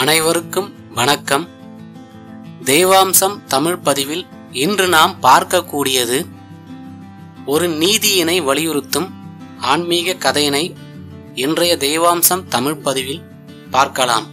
அனைவருக்கும் வணக்கம் தெய்வாம்சம் தமிழ் பதிவில் இன்று நாம் பார்க்கக்கூடியது ஒரு நீதியினை வலியுறுத்தும் ஆன்மீக கதையினை இன்றைய தெய்வாம்சம் தமிழ் பதிவில் பார்க்கலாம்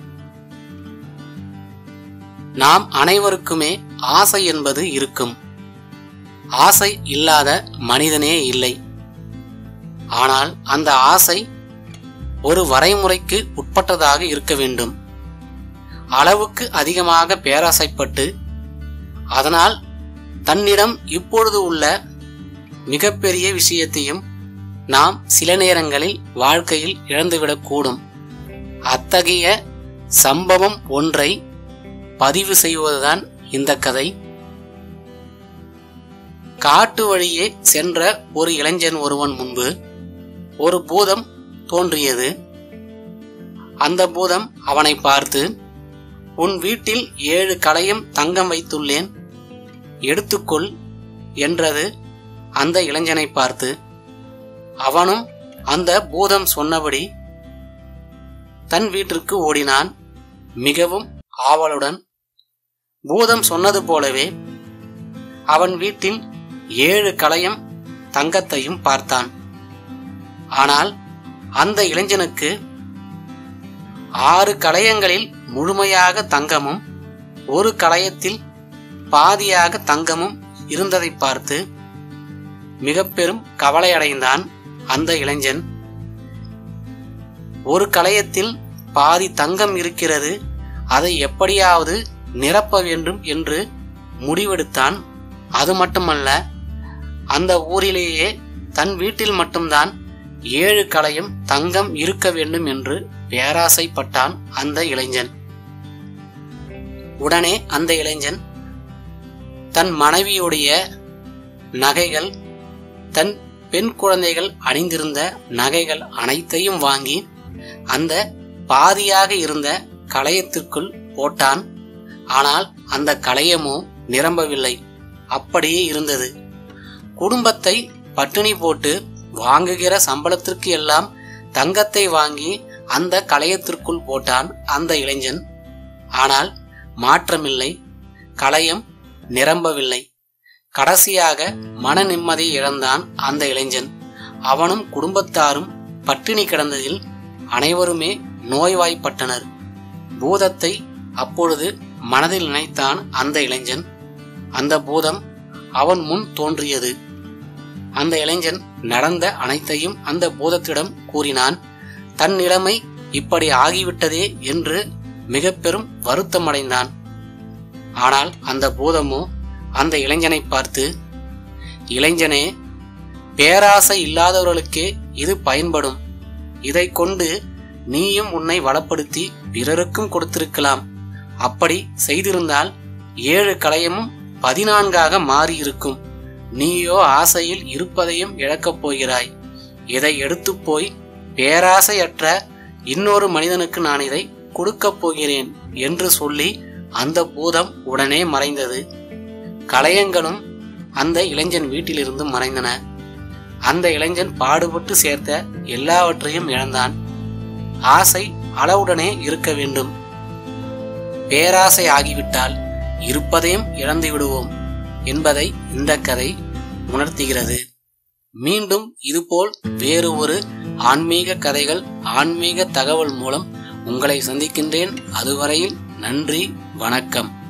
நாம் அனைவருக்குமே ஆசை என்பது இருக்கும் ஆசை இல்லாத மனிதனே இல்லை ஆனால் அந்த ஆசை ஒரு வரைமுறைக்கு உட்பட்டதாக இருக்க வேண்டும் அளவுக்கு அதிகமாக பேராசைப்பட்டு அதனால் தன்னிடம் இப்பொழுது உள்ள மிகப்பெரிய விஷயத்தையும் நாம் சில நேரங்களில் வாழ்க்கையில் இழந்துவிடக்கூடும் அத்தகைய சம்பவம் ஒன்றை பதிவு செய்வதுதான் இந்த கதை காட்டு வழியே சென்ற ஒரு இளைஞன் ஒருவன் முன்பு ஒரு பூதம் தோன்றியது அந்த பூதம் அவனை பார்த்து உன் வீட்டில் ஏழு களையும் தங்கம் வைத்துள்ளேன் எடுத்துக்கொள் என்றது அந்த இளைஞனை பார்த்து அவனும் அந்த பூதம் சொன்னபடி தன் வீட்டிற்கு ஓடினான் மிகவும் ஆவலுடன் பூதம் சொன்னது போலவே அவன் வீட்டில் ஏழு களையும் தங்கத்தையும் பார்த்தான் ஆனால் அந்த இளைஞனுக்கு ஆறு களையங்களில் முழுமையாக தங்கமும் ஒரு களையத்தில் பாதியாக தங்கமும் இருந்ததை பார்த்து மிக பெரும் கவலையடைந்தான் அந்த இளைஞன் ஒரு களையத்தில் பாதி தங்கம் இருக்கிறது அதை எப்படியாவது நிரப்ப வேண்டும் என்று முடிவெடுத்தான் அது மட்டுமல்ல அந்த ஊரிலேயே தன் வீட்டில் மட்டும்தான் ஏழு களையும் தங்கம் இருக்க வேண்டும் என்று பேராசைப்பட்டான் அந்த இளைஞன் உடனே அந்த இளைஞன் தன் மனைவியுடைய நகைகள் தன் பெண் குழந்தைகள் அணிந்திருந்த நகைகள் அனைத்தையும் வாங்கி அந்த பாதியாக இருந்த களையத்திற்குள் போட்டான் ஆனால் அந்த களையமோ நிரம்பவில்லை அப்படியே இருந்தது குடும்பத்தை பட்டினி போட்டு வாங்குகிற சம்பளத்திற்கு எல்லாம் தங்கத்தை வாங்கி அந்த களையத்திற்குள் போட்டான் அந்த இளைஞன் ஆனால் மாற்றமில்லை களையம் நிரம்பவில்லை கடைசியாக மன நிம்மதி இழந்தான் அந்த இளைஞன் அவனும் குடும்பத்தாரும் பட்டினி கிடந்ததில் அனைவருமே நோய்வாய்ப்பட்டனர் பூதத்தை அப்பொழுது மனதில் நினைத்தான் அந்த இளைஞன் அந்த பூதம் அவன் முன் தோன்றியது அந்த இளைஞன் நடந்த அனைத்தையும் அந்த பூதத்திடம் கூறினான் தன் நிலைமை இப்படி ஆகிவிட்டதே என்று மிக பெரும் வருத்தமடைந்தான் ஆனால் அந்த பூதமோ அந்த இளைஞனை பார்த்து இளைஞனே பேராசை இல்லாதவர்களுக்கே இது பயன்படும் இதை கொண்டு நீயும் உன்னை வளப்படுத்தி பிறருக்கும் கொடுத்திருக்கலாம் அப்படி செய்திருந்தால் ஏழு களையமும் பதினான்காக மாறியிருக்கும் நீயோ ஆசையில் இருப்பதையும் இழக்கப் போகிறாய் இதை எடுத்துப் போய் பேராசையற்ற இன்னொரு மனிதனுக்கு நான் இதை கொடுக்கப் போகிறேன் என்று சொல்லி அந்த பூதம் உடனே மறைந்தது களையங்களும் அந்த இளைஞன் வீட்டிலிருந்து மறைந்தன அந்த இளைஞன் பாடுபட்டு சேர்த்த எல்லாவற்றையும் இழந்தான் ஆசை அளவுடனே இருக்க வேண்டும் பேராசை ஆகிவிட்டால் இருப்பதையும் இழந்து விடுவோம் என்பதை இந்த கதை உணர்த்துகிறது மீண்டும் இதுபோல் வேறு ஒரு ஆன்மீக கதைகள் ஆன்மீக தகவல் மூலம் உங்களை சந்திக்கின்றேன் அதுவரையில் நன்றி வணக்கம்